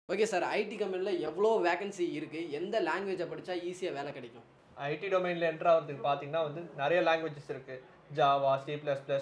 Okay sir ID கம்பெனியில் எவ்வளோ vacancy இருக்குது எந்த லாங்குவேஜை படித்தா ஈஸியாக வேலை கிடைக்கும் ஐடி டொமைனில் என்ட்ரு ஆகிறதுக்கு பார்த்தீங்கன்னா வந்து நிறைய லாங்குவேஜஸ் இருக்குது Java C plus plus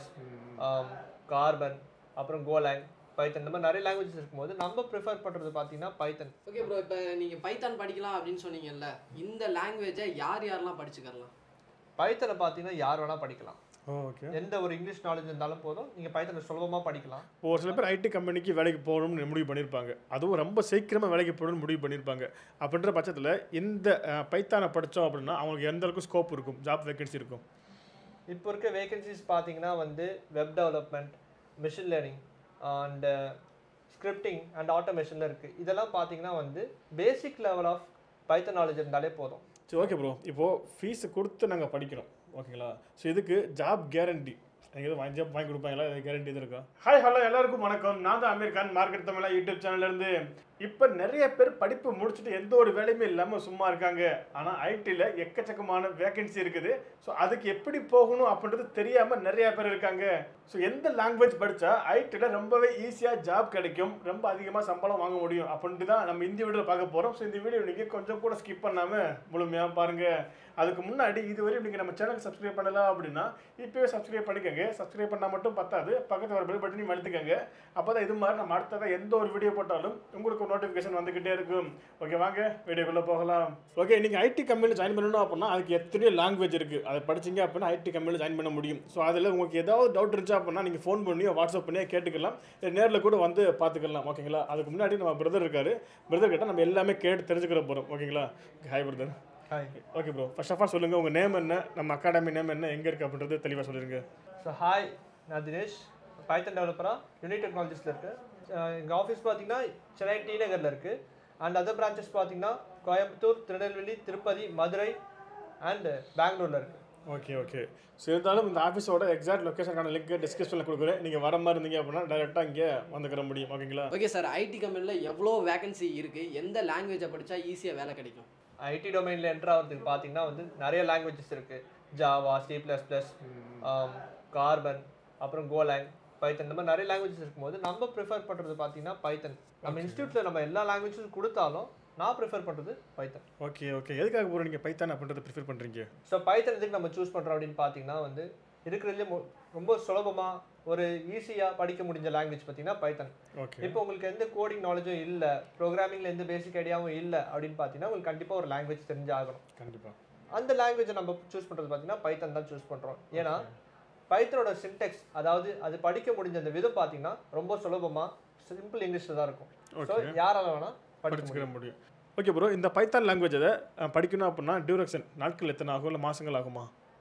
carbon அப்புறம் கோலாங் பைத்தன் இந்த மாதிரி நிறைய லாங்குவேஜஸ் இருக்கும்போது நம்ம ப்ரிஃபர் பண்ணுறது பார்த்தீங்கன்னா பைத்தன் ஓகே ப்ரோ இப்போ நீங்கள் பைத்தான் படிக்கலாம் அப்படின்னு சொன்னீங்கல்ல இந்த லாங்குவேஜை யார் யாரெல்லாம் படிச்சுக்கலாம் பைத்தனை பார்த்தீங்கன்னா யார் வேணால் படிக்கலாம் ஓகே எந்த ஒரு இங்கிலீஷ் நாலேஜ் இருந்தாலும் போதும் நீங்கள் பைத்தனை சுலபமாக படிக்கலாம் ஒரு சில பேர் ஐடி கம்பெனிக்கு வேலைக்கு போகணும்னு முடிவு பண்ணியிருப்பாங்க அதுவும் ரொம்ப சீக்கிரமாக வேலைக்கு போகணும்னு முடிவு பண்ணியிருப்பாங்க அப்படின்ற பட்சத்தில் இந்த அஹ், பைத்தானை படித்தோம் அப்படின்னா அவங்களுக்கு எந்த அளவுக்கு ஸ்கோப் இருக்கும் ஜாப் வேகன்சி இருக்கும் இப்போ இருக்க வேகன்சிஸ் பார்த்தீங்கன்னா வந்து web development machine learning and scripting and ஆட்டோமேஷனில் இருக்குது இதெல்லாம் பார்த்தீங்கன்னா வந்து basic level of Python knowledge இருந்தாலே போதும் சரி ஓகே ப்ரோ இப்போது ஃபீஸு கொடுத்து நாங்கள் படிக்கிறோம் ஓகேங்களா ஸோ இதுக்கு ஜாப் கேரண்டி எனக்கு எதுவும் வாங்கி ஜாப் வாங்கி கொடுப்பாங்களா கேரண்டி எதுவும் இருக்கா ஹாய் ஹலோ எல்லாருக்கும் வணக்கம் நான் தான் அமீர் கான் மார்க்கெட் தமிழா யூடியூப் சேனல்லேருந்து இப்போ நிறைய பேர் படிப்பு முடிச்சுட்டு எந்த ஒரு வேலையுமே இல்லாமல் சும்மா இருக்காங்க ஆனால் ஐடியில் எக்கச்சக்கமான வேகன்சி இருக்குது ஸோ அதுக்கு எப்படி போகணும் அப்படின்றது தெரியாமல் நிறைய பேர் இருக்காங்க ஸோ எந்த லாங்குவேஜ் படித்தா ஐடியில் ரொம்பவே ஈஸியாக ஜாப் கிடைக்கும் ரொம்ப அதிகமாக சம்பளம் வாங்க முடியும் அப்படின்ட்டு தான் நம்ம இந்த வீடியோவில் பார்க்க போகிறோம் ஸோ இந்த வீடியோ நீங்கள் கொஞ்சம் கூட ஸ்கிப் பண்ணாமல் முழுமையாக பாருங்கள் அதுக்கு முன்னாடி இதுவரை நீங்கள் நம்ம சேனலுக்கு சப்ஸ்கிரைப் பண்ணல அப்படின்னா இப்போவே சப்ஸ்கிரைப் பண்ணிக்கோங்க சப்ஸ்கிரைப் பண்ணால் மட்டும் பத்தாது பக்கத்தில் ஒரு பெல் பட்டனையும் அழுத்திக்கோங்க அப்போ தான் இது மாதிரி நம்ம அடுத்ததாக எந்த ஒரு வீடியோ போட்டாலும் உங்களுக்கு நோட்டிஃபிகேஷன் வந்துக்கிட்டே இருக்கும் ஓகே வாங்க வீடியோக்குள்ளே போகலாம் ஓகே நீங்கள் ஐடி கம்பெனியில் ஜாயின் பண்ணணும் அப்படின்னா அதுக்கு எத்தனையோ லாங்குவேஜ் இருக்குது அதை படிச்சீங்க அப்படின்னா ஐடி கம்பெனியில் ஜாயின் பண்ண முடியும் ஸோ அதில் உங்களுக்கு ஏதாவது டவுட் இருந்துச்சு அப்படின்னா நீங்கள் ஃபோன் பண்ணியோ வாட்ஸ்அப் பண்ணியோ கேட்டுக்கலாம் நேரில் கூட வந்து பார்த்துக்கலாம் ஓகேங்களா அதுக்கு முன்னாடி நம்ம பிரதர் இருக்காரு பிரதர் கிட்ட நம்ம எல்லாமே கேட்டு தெரிஞ்சுக்கிற போகிறோம் ஓகேங்களா hi brother hi okay bro first of all சொல்லுங்கள் உங்கள் நேம் என்ன நம்ம அகாடமி நேம் என்ன எங்கே இருக்குது அப்படின்றது தெளிவாக சொல்லிடுங்க ஸோ ஹாய் நான் தினேஷ் பைத்தன் டெவலப்பராக யூனிட் டெக்னாலஜிஸில் இருக்கேன் எங்கள் ஆஃபீஸ் பார்த்தீங்கன்னா சென்னை டி நகரில் இருக்குது அண்ட் அதர் பிரான்ச்சஸ் பார்த்தீங்கன்னா கோயம்புத்தூர் திருநெல்வேலி திருப்பதி மதுரை அண்ட் பெங்களூரில் இருக்குது ஓகே ஓகே ஸோ இருந்தாலும் இந்த ஆஃபீஸோட எக்ஸாக்ட் லொக்கேஷனுக்கான லிங்க் டிஸ்கிரிப்ஷனில் கொடுக்குறேன் நீங்கள் வர மாதிரி இருந்தீங்க அப்படின்னா டேரெக்டாக இங்கே வந்துக்கிற முடியும் ஓகேங்களா ஓகே சார் ஐடி கம்பெனியில் எவ்வளோ வேகன்சி இருக்குது எந்த லாங்குவேஜை படித்தா ஈஸியாக வேலை கிடைக்கும் ஐடி டொமைனில் என்ட்ரு ஆகிறதுக்கு பார்த்தீங்கன்னா வந்து நிறைய லாங்குவேஜஸ் இருக்குது Java C plus plus carbon அப்புறம் கோலாங் பைத்தன் இந்த மாதிரி நிறைய லாங்குவேஜஸ் இருக்கும்போது நம்ம ப்ரிஃபர் பண்ணுறது பார்த்தீங்கன்னா பைத்தன் நம்ம இன்ஸ்டியூட்டில் நம்ம எல்லா லாங்குவேஜஸும் கொடுத்தாலும் நான் ப்ரிஃபர் பண்ணுறது பைத்தன் ஓகே ஓகே எதுக்காக போகிற நீங்கள் பைத்தான் அப்படின்றத ப்ரிஃபர் பண்ணுறீங்க ஸோ பைத்தன் எதுக்கு நம்ம சூஸ் பண்ணுறோம் அப்படின்னு பார்த்தீங்கன்னா வந்து இருக்கிறதுலே மொ- ரொம்ப சுலபமாக ஒரு ஈஸியாக படிக்க முடிஞ்ச லாங்குவேஜ் பார்த்தீங்கன்னா பைத்தன் ஓகே இப்போ உங்களுக்கு எந்த கோடிங் நாலேஜும் இல்லை ப்ரோக்ராமிங்கில் எந்த பேசிக் ஐடியாவும் இல்லை அப்படின்னு பார்த்தீங்கன்னா உங்களுக்கு கண்டிப்பாக ஒரு லாங்குவேஜ் தெரிஞ்சாகணும் கண்டிப்பாக அந்த லாங்குவேஜை நம்ம சூஸ் பண்ணுறது பார்த்தீங்கன்னா பைத்தன் தான் சூஸ் பண்ணுறோம் ஏன்னா பைத்தனோட சின்டெக்ஸ் அதாவது அது படிக்க முடிஞ்ச அந்த விதம் பார்த்தீங்கன்னா ரொம்ப சுலபமாக சிம்பிள் இங்கிலீஷில் தான் இருக்கும் ஸோ Okay. யாரால வேணால் படிக்க படிச்சுக்கிற முடியும் ஓகே ப்ரோ இந்த பைத்தான் லாங்குவேஜ் அதை அஹ், படிக்கணும் அப்படின்னா டியூரேஷன் நாட்கள் எத்தனை ஆகும் இல்லை மாதங்கள் ஆகுமா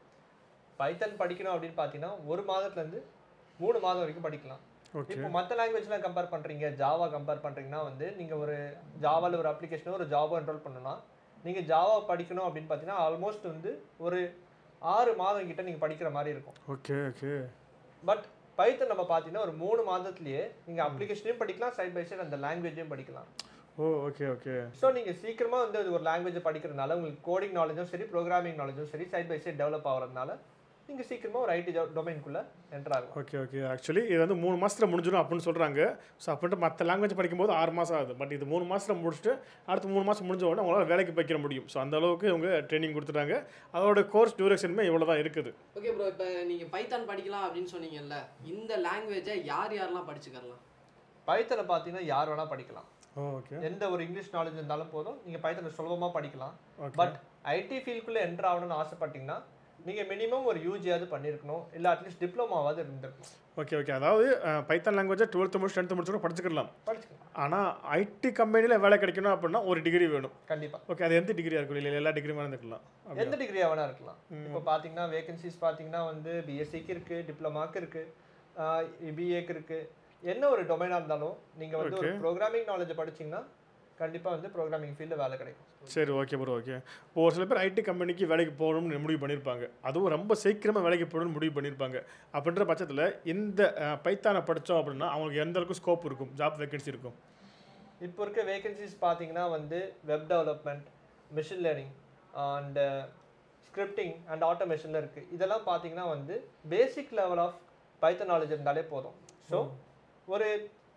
பைத்தன் படிக்கணும் அப்படின்னு பார்த்தீங்கன்னா ஒரு மாதத்துலேருந்து மூணு மாதம் வரைக்கும் படிக்கலாம் ஓகே இப்போ மற்ற லாங்குவேஜ்லாம் கம்பேர் பண்ணுறீங்க ஜாவா கம்பேர் பண்ணுறீங்கன்னா வந்து நீங்கள் ஒரு ஜாவாவில் ஒரு அப்ளிகேஷனோ ஒரு ஜாவோ என்ரோல் பண்ணணும்னா நீங்கள் ஜாவா படிக்கணும் அப்படின்னு பார்த்தீங்கன்னா ஆல்மோஸ்ட் வந்து ஒரு ஆறு மாதம் கிட்ட நீங்கள் படிக்கிற மாதிரி இருக்கும் ஓகே ஓகே பட் பைத்தன் நம்ம பார்த்தீங்கன்னா ஒரு மூணு மாதத்துலேயே நீங்கள் அப்ளிகேஷனையும் படிக்கலாம் சைட் பை சைடு அந்த லாங்குவேஜையும் படிக்கலாம் ஓ ஓகே ஓகே ஸோ நீங்கள் சீக்கிரமாக வந்து அது ஒரு லாங்குவேஜை படிக்கிறதுனால உங்களுக்கு கோடிங் நாலேஜும் சரி ப்ரோக்ராமிங் நாலேஜும் சரி சைட் பை சைட் டெவலப் ஆகிறதுனால நீங்கள் சீக்கிரமாக ஒரு ஐடி டொமைனுக்குள்ளே என்டர் ஆகலாம் ஓகே ஓகே ஆக்சுவலி இது வந்து மூணு மாதத்தில் முடிஞ்சிடும் அப்படின்னு சொல்கிறாங்க ஸோ அப்படின்ட்டு மற்ற லாங்குவேஜ் படிக்கும்போது ஆறு மாதம் ஆகுது பட் இது மூணு மாதத்தில் முடிச்சுட்டு அடுத்த மூணு மாதம் முடிஞ்ச உடனே உங்களால் வேலைக்கு வைக்கிற முடியும் ஸோ அந்த அளவுக்கு இவங்க ட்ரைனிங் கொடுத்துட்டாங்க அதோட கோர்ஸ் டியூரேஷனுமே இவ்வளோ தான் இருக்குது ஓகே ப்ரோ இப்போ நீங்கள் பைத்தான் படிக்கலாம் அப்படின்னு சொன்னீங்கல்ல இந்த லாங்குவேஜை யார் யாரெல்லாம் படிச்சுக்கலாம் பைத்தனை பார்த்தீங்கன்னா யார் வேணால் படிக்கலாம் ஓகே எந்த ஒரு இங்கிலீஷ் நாலேஜ் இருந்தாலும் போதும் நீங்கள் பைத்தனை சுலபமாக படிக்கலாம் ஓகே பட் ஐடி ஃபீல்டுக்குள்ளே என்டர் ஆகணும்னு ஆசைப்பட்டீங்கன்னா நீங்கள் மினிமம் ஒரு யூஜியாவது பண்ணியிருக்கணும் இல்லை அட்லீஸ்ட் டிப்ளமாவது இருந்திருக்கும் ஓகே ஓகே அதாவது பைத்தான் லாங்குவேஜை டுவெல்த்து முடிச்சு டென்த்து முடிச்சு கூட படிச்சுக்கலாம் படிச்சுக்கலாம் ஆனால் ஐடி கம்பெனியில் வேலை கிடைக்கணும் அப்படின்னா ஒரு டிகிரி வேணும் கண்டிப்பாக ஓகே அது எந்த டிகிரியாக இருக்கும் இல்லை எல்லா டிகிரியுமே இருந்துக்கலாம் எந்த டிகிரியாக வேணா இருக்கலாம் இப்போ பார்த்தீங்கன்னா வேகன்சிஸ் பார்த்தீங்கன்னா வந்து பிஎஸ்சிக்கு இருக்குது டிப்ளமாக்கு இருக்குது பிஏக்கு இருக்குது என்ன ஒரு டொமைனாக இருந்தாலும் நீங்கள் வந்து ஒரு ப்ரோக்ராமிங் நாலேஜை படிச்சீங்கன்னா கண்டிப்பாக வந்து ப்ரோக்ராமிங் ஃபீல்டில் வேலை கிடைக்கும் சரி ஓகே ப்ரோ ஓகே இப்போ ஒரு சில பேர் ஐடி கம்பெனிக்கு வேலைக்கு போகணும்னு முடிவு பண்ணியிருப்பாங்க அதுவும் ரொம்ப சீக்கிரமாக வேலைக்கு போகணும்னு முடிவு பண்ணியிருப்பாங்க அப்படின்ற பட்சத்தில் இந்த அஹ், பைத்தானை படித்தோம் அப்படின்னா அவங்களுக்கு எந்த அளவுக்கு ஸ்கோப் இருக்கும் ஜாப் வேகன்சி இருக்கும் இப்போ இருக்க வேகன்சிஸ் பார்த்தீங்கன்னா வந்து web development machine learning and scripting and ஆட்டோமேஷனில் இருக்குது இதெல்லாம் பார்த்தீங்கன்னா வந்து basic level of Python knowledge இருந்தாலே போதும் ஸோ ஒரு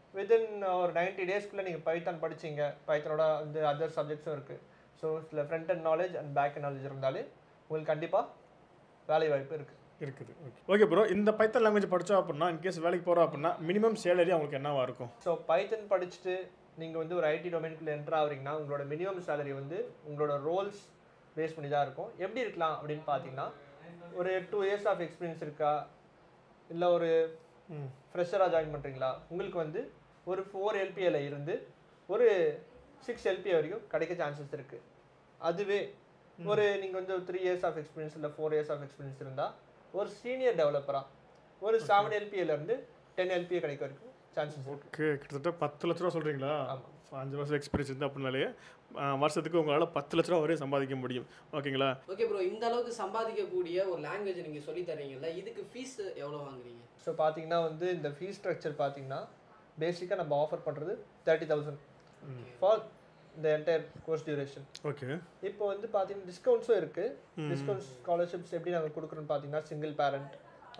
வித்தின் ஒரு நைன்டி டேஸ்க்குள்ளே நீங்கள் பைத்தான் படிச்சீங்க பைத்தனோட வந்து அதர் சப்ஜெக்ட்ஸும் இருக்குது ஸோ சில front end knowledge and back end knowledge இருந்தாலே உங்களுக்கு கண்டிப்பாக வேலை வாய்ப்பு இருக்குது இருக்குது ஓகே ஓகே ப்ரோ இந்த பைத்தன் லாங்குவேஜ் படித்தோம் அப்படின்னா இன்கேஸ் வேலைக்கு போகிறோம் அப்படின்னா மினிமம் சேலரி அவங்களுக்கு என்னவா இருக்கும் ஸோ பைத்தன் படிச்சுட்டு நீங்கள் வந்து ஒரு ஐடி டொமைனுக்குள்ள என்டர் ஆகுறீங்கன்னா உங்களோட மினிமம் சேலரி வந்து உங்களோட ரோல்ஸ் பேஸ் பண்ணி தான் இருக்கும் எப்படி இருக்கலாம் அப்படின்னு பார்த்தீங்கன்னா ஒரு டூ இயர்ஸ் ஆஃப் எக்ஸ்பீரியன்ஸ் இருக்கா இல்லை ஒரு ம் ஃப்ரெஷராக ஜாயின் பண்ணுறீங்களா உங்களுக்கு வந்து ஒரு ஃபோர் எல்பிஏல இருந்து ஒரு சிக்ஸ் எல்பிஏ வரைக்கும் கிடைக்க சான்சஸ் இருக்குது அதுவே ஒரு நீங்கள் வந்து த்ரீ இயர்ஸ் ஆஃப் எக்ஸ்பீரியன்ஸ் இல்லை ஃபோர் இயர்ஸ் ஆஃப் எக்ஸ்பீரியன்ஸ் இருந்தால் ஒரு சீனியர் டெவலப்பராக ஒரு செவன் எல்பிஏலேருந்து டென் எல்பிஏ கிடைக்க வரைக்கும் சான்சஸ் இருக்குது ஓகே கிட்டத்தட்ட பத்து லட்ச ரூபா சொல்கிறீங்களா ஆமாம் அஞ்சு வருஷம் எக்ஸ்பீரியன்ஸ் இருந்து அப்படின்னாலே ஆ, வருஷத்துக்கு உங்களால் பத்து லட்ச ரூபா வரையும் சம்பாதிக்க முடியும் ஓகேங்களா ஓகே ப்ரோ இந்த அளவுக்கு சம்பாதிக்கக்கூடிய ஒரு லாங்குவேஜ் நீங்கள் சொல்லி தரீங்கல்ல இதுக்கு ஃபீஸ் எவ்வளோ வாங்குறீங்க ஸோ பார்த்தீங்கன்னா வந்து இந்த ஃபீஸ் ஸ்ட்ரக்சர் பார்த்தீங்கன்னா பேசிக்காக நம்ம ஆஃபர் பண்ணுறது தேர்ட்டி தௌசண்ட் ஃபார் இந்த என்டையர் கோர்ஸ் டியூரேஷன் ஓகே இப்போ வந்து பார்த்தீங்கன்னா டிஸ்கவுண்ட்ஸும் இருக்குது டிஸ்கவுண்ட் ஸ்காலர்ஷிப்ஸ் எப்படி நாங்கள் கொடுக்குறோன்னு பார்த்தீங்கன்னா சிங்கிள் பேரண்ட்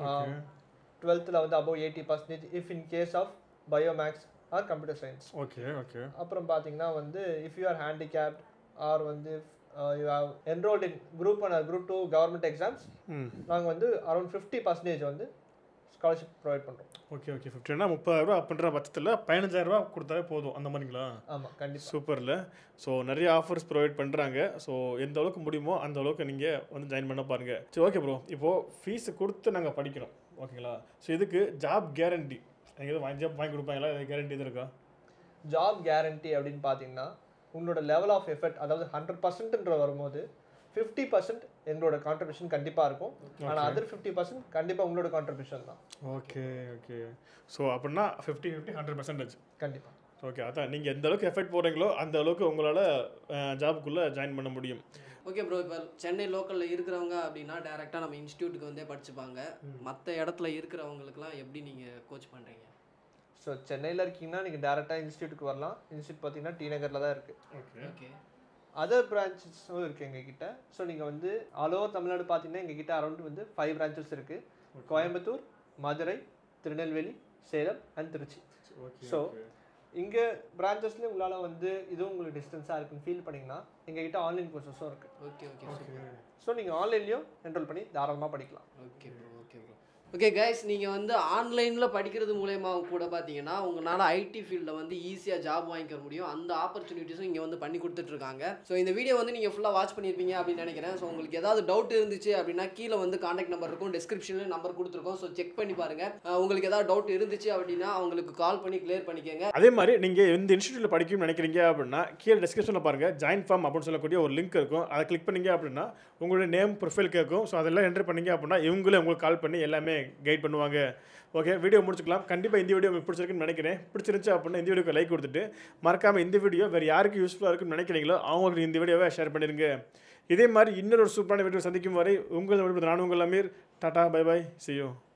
டுவெல்த்தில் வந்து above eighty percentage if in case of biomaths or computer science okay okay அப்புறம் பார்த்தீங்கன்னா வந்து if you are handicapped or வந்து you have enrolled in group one group two government exams hmm நாங்கள் வந்து around fifty percentage வந்து scholarship provide பண்ணுறோம் okay okay ஃபிஃப்டினா முப்பதாயிரரூபா அப்படின்ற பட்சத்தில் பதினஞ்சாயிரரூபா கொடுத்தாலே போதும் அந்த மாதிரிங்களா ஆமாம் கண்டிப்பாக சூப்பரில் ஸோ நிறைய ஆஃபர்ஸ் ப்ரொவைட் பண்ணுறாங்க ஸோ எந்த அளவுக்கு முடியுமோ அந்த அளவுக்கு நீங்கள் வந்து ஜாயின் பண்ண பாருங்கள் சரி ஓகே ப்ரோ இப்போது ஃபீஸ் கொடுத்து நாங்கள் படிக்கிறோம் ஓகேங்களா ஸோ இதுக்கு ஜாப் கேரண்டி எனக்கு எதுவும் வாங்கி ஜாப் வாங்கி கொடுப்பாங்களா கேரண்டி எதுவும் இருக்கா ஜாப் கேரண்டி அப்படின்னு பார்த்தீங்கன்னா உங்களோட லெவல் ஆஃப் எஃபர்ட் அதாவது ஹண்ட்ரட் பர்சன்ட்ன்ற வரும்போது ஃபிஃப்டி பர்சன்ட் எங்களோட கான்ட்ரிபியூஷன் கண்டிப்பாக இருக்கும் ஆனால் அதர் ஃபிஃப்டி பர்சன்ட் கண்டிப்பாக உங்களோட கான்ட்ரிபியூஷன் தான் ஓகே ஓகே ஸோ அப்படின்னா ஃபிஃப்டி ஃபிஃப்டி ஹண்ட்ரட் பர்சன்டேஜ் கண்டிப்பாக ஓகே அதான் நீங்கள் எந்த அளவுக்கு எஃபெக்ட் போடுறீங்களோ அந்த அளவுக்கு உங்களால் ஜாபுக்குள்ளே ஜாயின் பண்ண முடியும் ஓகே ப்ரோ இப்போ சென்னை லோக்கலில் இருக்கிறவங்க அப்படின்னா டேரெக்டாக நம்ம இன்ஸ்டியூட்டுக்கு வந்தே படிச்சுப்பாங்க மற்ற இடத்துல இருக்கிறவங்களுக்குலாம் எப்படி நீங்கள் கோச் பண்ணுறீங்க ஸோ சென்னையில் இருக்கீங்கன்னா நீங்கள் டேரெக்டாக இன்ஸ்டியூட்டுக்கு வரலாம் இன்ஸ்டியூட் பார்த்தீங்கன்னா டி நகரில் தான் இருக்குது ஓகே ஓகே அதர் பிரான்ச்சஸும் இருக்குது எங்ககிட்ட ஸோ நீங்கள் வந்து ஆல் ஓவர் தமிழ்நாடு பார்த்தீங்கன்னா எங்ககிட்ட அரௌண்ட் வந்து ஃபைவ் பிரான்ச்சஸ் இருக்குது Coimbatore Madurai Tirunelveli Salem and Trichy okay So, இங்கே பிரான்ச்சஸ்லேயும் உங்களால் வந்து இதுவும் உங்களுக்கு டிஸ்டன்ஸாக இருக்குன்னு ஃபீல் பண்ணிங்கன்னா எங்ககிட்ட ஆன்லைன் கோர்சஸும் இருக்குது ஓகே ஓகே சூப்பர் ஸோ நீங்கள் ஆன்லைன்லேயும் என்ரோல் பண்ணி தாராளமாக படிக்கலாம் okay bro okay bro okay guys நீங்கள் வந்து ஆன்லைனில் படிக்கிறது மூலயமா கூட பார்த்தீங்கன்னா உங்களால் ஐடி ஃபீல்டில் வந்து ஈஸியாக ஜாப் வாங்கிக்க முடியும் அந்த ஆப்பர்ச்சுனிட்டிஸும் இங்கே வந்து பண்ணி கொடுத்துட்ருக்காங்க ஸோ இந்த வீடியோ வந்து நீங்கள் ஃபுல்லாக வாட்ச் பண்ணியிருப்பீங்க அப்படின்னு நினைக்கிறேன் ஸோ உங்களுக்கு ஏதாவது டவுட் இருந்துச்சு அப்படின்னா கீழே வந்து காண்டாக்ட் நம்பர் இருக்கும் டிஸ்கிரிப்ஷனில் நம்பர் கொடுத்துருக்கோம் ஸோ செக் பண்ணி பாருங்கள் அஹ் உங்களுக்கு ஏதாவது டவுட் இருந்துச்சு அப்படின்னா அவங்களுக்கு கால் பண்ணி கிளியர் பண்ணிக்கோங்க அதே மாதிரி நீங்கள் இந்த இன்ஸ்டியூட்டில் படிக்கணும்னு நினைக்கிறீங்க அப்படின்னா கீழே டிஸ்கிரிப்ஷனில் பாருங்கள் ஜாயின் ஃபார்ம் அப்படின்னு சொல்லக்கூடிய ஒரு லிங்க் இருக்கும் அதை கிளிக் பண்ணீங்க அப்படின்னா உங்களுடைய நேம் ப்ரொஃபைல் கேட்கும் ஸோ அதெல்லாம் என்ட்ரு பண்ணீங்க அப்படின்னா இவங்களே உங்களுக்கு கால் பண்ணி எல்லாமே கைட் பண்ணுவாங்க ஓகே வீடியோ முடிச்சுக்கலாம் கண்டிப்பாக இந்த வீடியோ உங்களுக்கு பிடிச்சிருக்குன்னு நினைக்கிறேன் பிடிச்சிருந்துச்சு அப்படின்னா இந்த வீடியோக்கு லைக் கொடுத்துட்டு மறக்காமல் இந்த வீடியோ வேறு யாருக்கு யூஸ்ஃபுல்லாக இருக்குன்னு நினைக்கிறீங்களோ அவங்களுக்கு இந்த வீடியோவை ஷேர் பண்ணிடுங்க இதே மாதிரி இன்னொரு சூப்பரான வீடியோ சந்திக்கும் வரை உங்கள் நானும் உங்கள் Aamir tata bye bye see you